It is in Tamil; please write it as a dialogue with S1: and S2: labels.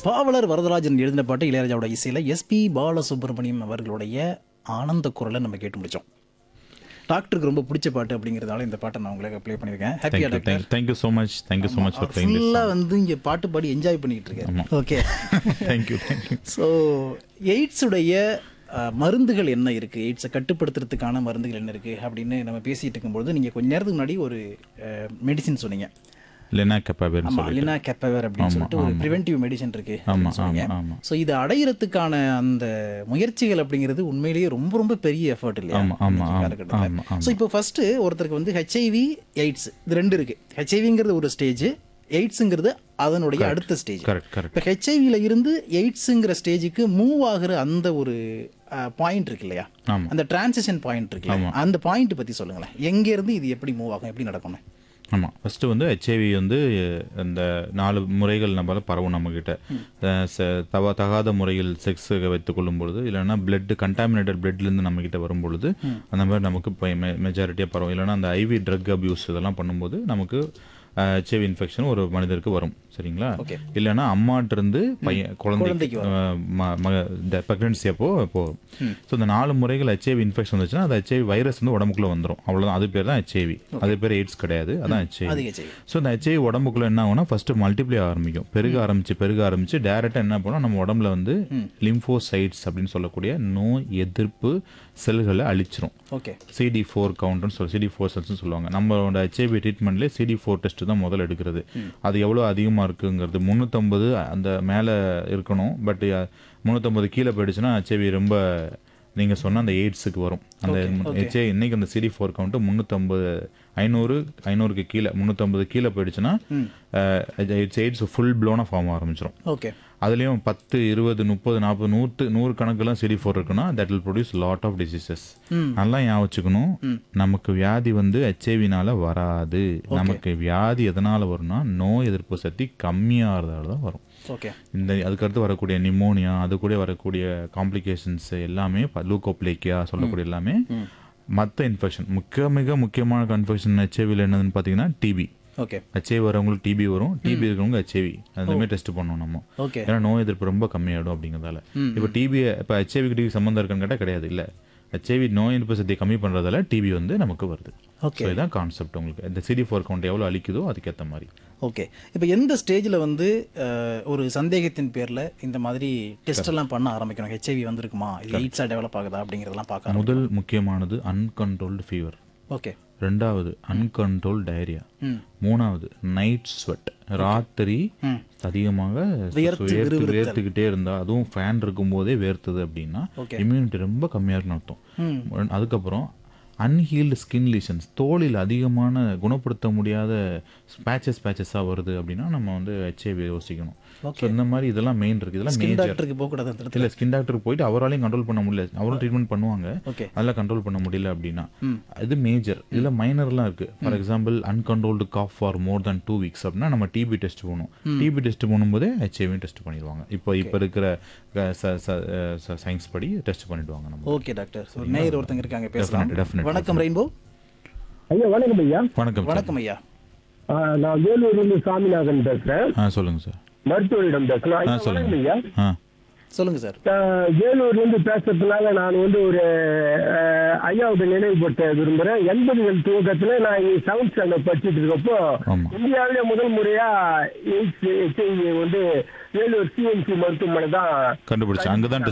S1: பாவலர் வரதராஜன் எழுதின பாட்டு இளையராஜாவோட இசையில் எஸ்பி பாலசுப்ரமணியம் அவர்களுடைய ஆனந்த குரலை நம்ம கேட்டு முடிச்சோம் டாக்டருக்கு ரொம்ப பிடிச்ச பாட்டு அப்படிங்கிறதால இந்த பாட்டை நான் உங்களுக்கு ப்ளே பண்ணியிருக்கேன் ஹாப்பியா
S2: thank you
S1: doctor
S2: thank thank you so much thank you so much for playing this
S1: ஃபுல்லாக வந்து இங்கே பாட்டு பாடி என்ஜாய் பண்ணிட்டு இருக்கேன் ஓகே
S2: தேங்க்யூ தேங்க்யூ
S1: ஸோ எய்ட்ஸுடைய அஹ், மருந்துகள் என்ன இருக்குது எய்ட்ஸை கட்டுப்படுத்துறதுக்கான மருந்துகள் என்ன இருக்குது அப்படின்னு நம்ம பேசிகிட்டு இருக்கும்போது நீங்கள் கொஞ்ச நேரத்துக்கு முன்னாடி ஒரு மெடிசின் சொன்னீங்க
S2: லெனா கெப்பாபேர்னு
S1: ஆமா
S2: சொல்லி
S1: லினா கெப்பவர் அப்படின்னு சொல்லிட்டு ஒரு ப்ரிவென்டிவ் மெடிசன் இருக்கு
S2: ஆமா,
S1: சொன்னீங்க
S2: ஆமா, ஆமா.
S1: ஸோ இது அடையிறதுக்கான அந்த முயற்சிகள் அப்படிங்கிறது உண்மையிலேயே ரொம்ப ரொம்ப பெரிய எஃபர்ட் இல்லையா
S2: ஆமா, ஆமா,
S1: இன்னைக்கு
S2: ஆமா,
S1: காலகட்டத்துல.
S2: ஆமா, ஆமா.
S1: ஸோ இப்போ ஃபர்ஸ்ட் ஒருத்தருக்கு வந்து ஹெச்ஐவி எய்ட்ஸ் இது ரெண்டு இருக்கு ஹெச்ஐவிங்கிறது ஒரு ஸ்டேஜ் எய்ட்ஸுங்கிறது அதனுடைய அடுத்த ஸ்டேஜ்
S2: கரெக்ட் கரெக்ட்
S1: இப்போ ஹெச்ஐவியில் இருந்து எய்ட்ஸுங்கிற ஸ்டேஜுக்கு மூவ் ஆகுற அந்த ஒரு பாயிண்ட் இருக்கு இல்லையா
S2: ஆமா.
S1: அந்த டிரான்சிஷன் பாயிண்ட் இருக்குல்ல அந்த பாயிண்ட் பத்தி சொல்லுங்களேன் எங்க இருந்து இது எப்படி மூவ் ஆகும் எப்படி நடக்கும்
S2: ஆமாம் ஃபஸ்ட்டு வந்து ஹெச்ஐவி வந்து இந்த நாலு முறைகள் நம்மளால பரவும் நம்மக்கிட்ட அஹ் ச- தவ தகாத முறையில் செக்ஸ் வைத்துக் கொள்ளும் பொழுது இல்லைன்னா பிளட் கண்டாமினேட்டட் பிளட்லேருந்து நம்மக்கிட்ட வரும் பொழுது அந்த மாதிரி நமக்கு இப்போ மெஜாரிட்டியாக பரவும் இல்லைன்னா அந்த ஐவி ட்ரக் அபியூஸ் இதெல்லாம் பண்ணும்போது நமக்கு ஹெச்ஐவி இன்ஃபெக்ஷன் ஒரு மனிதருக்கு வரும் சரிங்களா
S1: Okay.
S2: இல்லைன்னா அம்மாட்ட இருந்து பையன் குழந்தைக்கு
S1: குழந்தைக்கு
S2: ப்ரெக்னன்சி அப்போ போகும் ஸோ இந்த நாலு முறைகள் ஹெச்ஐவி இன்ஃபெக்ஷன் வந்துச்சுன்னா அது ஹெச்ஐவி வைரஸ் வந்து உடம்புக்குள்ள வந்துடும் அவ்வளோதான் அது பேர் தான் ஹெச்ஐவி அது பேர் எய்ட்ஸ் கிடையாது அதான் ஹெச்ஐவி
S1: அது ஹெச்ஐவி
S2: ஸோ இந்த ஹெச்ஐவி உடம்புக்குள்ள என்ன ஆகும்னா ஃபர்ஸ்ட் மல்டிப்ளை ஆரம்பிக்கும் பெருக ஆரம்பிச்சு பெருக ஆரம்பிச்சு டேரெக்டாக என்ன பண்ணும் நம்ம உடம்புல வந்து லிம்போசைட்ஸ் அப்படின்னு சொல்லக்கூடிய நோய் எதிர்ப்பு செல்களை அழிச்சிரும்
S1: ஓகே
S2: சிடி ஃபோர் கவுண்ட்னு சொல்லி சிடி ஃபோர் செல்ஸ்னு சொல்லுவாங்க நம்மளோட ஹெச்ஐவி ட்ரீட்மெண்ட்லேயே சிடி ஃபோர் டெஸ்ட் தான் முதல்ல எடுக்கிறது அது எவ்வளோ அதிகமாக இருக்குங்கிறது முந்நூற்றம்பது அந்த மேலே இருக்கணும் பட் முந்நூற்றம்பது கீழே போயிடுச்சுன்னா ஹெச்ஐவி ரொம்ப நீங்கள் சொன்ன அந்த எய்ட்ஸுக்கு வரும் அந்த ஹெச்ஐ இன்னைக்கு அந்த சிடி ஃபோர் கவுண்ட்டு முந்நூற்றம்பது ஐநூறு ஐநூறுக்கு கீழே முந்நூற்றம்பது கீழே போயிடுச்சுன்னா இட்ஸ் எய்ட்ஸ் ஃபுல் ப்ளோனாக ஃபார்ம் ஆரம்பிச்சிடும்
S1: ஓகே
S2: அதுலேயும் பத்து இருபது முப்பது நாற்பது நூற்று நூறு கணக்கெல்லாம் சிடி ஃபோர் இருக்குன்னா that will produce lot of diseases நல்லா ஞாபகம் வச்சுக்கணும் நமக்கு வியாதி வந்து ஹெச்ஐவினால வராது நமக்கு வியாதி எதனால வரும்னா நோய் எதிர்ப்பு சக்தி கம்மியாகிறதால தான் வரும்
S1: ஓகே
S2: இந்த அதுக்கடுத்து வரக்கூடிய நிமோனியா அது கூட வரக்கூடிய காம்ப்ளிகேஷன்ஸ் எல்லாமே லூகோப்ளேக்கியா சொல்லக்கூடிய எல்லாமே மற்ற இன்ஃபெக்ஷன் முக்கிய மிக முக்கியமான கன்ஃபெக்ஷன் ஹெச்ஐவியில் என்னதுன்னு பார்த்தீங்கன்னா டிபி
S1: ஓகே
S2: ஹெச்ஐவி வரவங்களுக்கு டிபி வரும் டிபி இருக்கவங்க ஹெச்ஐவி அந்த மாதிரி டெஸ்ட் பண்ணணும் நம்ம
S1: ஓகே
S2: ஏன்னா நோய் எதிர்ப்பு ரொம்ப கம்மியாயிடும் அப்படிங்கிறதால இப்போ டிபி இப்போ ஹெச்ஐவிக்கு டிபி சம்மந்தம் இருக்கான்னு கேட்டால் கிடையாது இல்லை ஹெச்ஐவி நோய் எதிர்ப்பு சக்தியை கம்மி பண்ணுறதால டிபி வந்து நமக்கு வருது
S1: ஓகே
S2: ஸோ இதுதான் கான்செப்ட் உங்களுக்கு இந்த சிடி ஃபோர் கவுண்ட் எவ்வளோ அழிக்குதோ அதுக்கேற்ற மாதிரி
S1: ஓகே இப்போ எந்த ஸ்டேஜில் வந்து அஹ், ஒரு சந்தேகத்தின் பேரில் இந்த மாதிரி டெஸ்ட் எல்லாம் பண்ண ஆரம்பிக்கணும் ஹெச்ஐவி வந்திருக்குமா இது எய்ட்ஸாக டெவலப் ஆகுதா அப்படிங்கிறதெல்லாம் பார்க்க
S2: முதல் முக்கியமானது அன்கண்ட்ரோல்டு ஃபீவர்
S1: ஓகே
S2: ரெண்டாவது அன்கண்ட்ரோல் டயரியா
S1: ம்
S2: மூணாவது நைட் ஸ்வெட் ராத்திரி
S1: ம்.
S2: அதிகமாக
S1: வியர்த்து
S2: வேர்த்து வேர்த்துக்கிட்டே இருந்தா அதுவும் ஃபேன் இருக்கும்போதே வேர்த்தது அப்படின்னா
S1: Okay.
S2: இம்யூனிட்டி ரொம்ப கம்மியாக இருக்குன்னு
S1: ம்.
S2: அர்த்தம் அதுக்கப்புறம் அன்ஹீல்டு ஸ்கின் லீஷன்ஸ் தோலில் அதிகமான குணப்படுத்த முடியாத பேச்சஸ் பேச்சஸாக வருது அப்படின்னா நம்ம வந்து ஹெச்ஐவி யோசிக்கணும் ஸோ இந்த மாதிரி இதெல்லாம் மெயின் இருக்குது இதெல்லாம்
S1: ஸ்கின்
S2: மேஜர்
S1: டாக்டருக்கு போகக்கூடாது அந்த இடத்துல
S2: இல்லை ஸ்கின் டாக்டருக்கு போயிட்டு அவராலையும் கண்ட்ரோல் பண்ண முடியல அவரும் ட்ரீட்மெண்ட் பண்ணுவாங்க
S1: ஓகே
S2: அதெல்லாம் கண்ட்ரோல் பண்ண முடியல அப்படின்னா இது மேஜர் இதுல மைனர்லாம் இருக்கு for example uncontrolled cough for more than two weeks அப்படின்னா நம்ம டிபி டெஸ்ட் போகணும் டிபி டெஸ்ட் பண்ணும்போதே ஹெச்ஐவி டெஸ்ட் பண்ணிடுவாங்க இப்போ இப்போ இருக்கிற சயின்ஸ் படி டெஸ்ட் பண்ணிடுவாங்க நம்ம
S1: ஓகே டாக்டர் ஒரு நேயர் ஒருத்தங்க இருக்காங்க பேசலாம்
S2: Definitely, definitely.
S1: வணக்கம் ரெயின்போ
S3: ஐயா வணக்கம் ஐயா
S2: வணக்கம் சார்
S1: வணக்கம் ஐயா
S3: ஆ, நான் வேலூர்லேருந்து சாமிநாதன் பேசுறேன்
S2: ஆ சொல்லுங்க சார்
S3: மருத்துவரிடம் பேசுறேன்
S2: ஆ
S3: ஐயா வணக்கம்
S2: சொல்லுங்க
S3: ஐயா
S2: ஆ
S1: சொல்லுங்க சார்
S3: நான் வேலூர்லேருந்து பேசுறதுனால நான் வந்து ஒரு அஹ், ஐயாவுடைய நினைவுபடுத்த விரும்புறேன் எண்பதுகள் துவக்கத்துல நான் செவன்த் ஸ்டாண்டர்ட் படிச்சுட்டு இருக்கப்போ
S2: ஆமா.
S3: இந்தியாவிலே முதல் முறையா எய்ட்ஸ் ஹெச்ஐவி வந்து வேலூர் சிஎம்சி மருத்துவமனை தான்
S2: கண்டுபிடிச்சு அங்கே தான்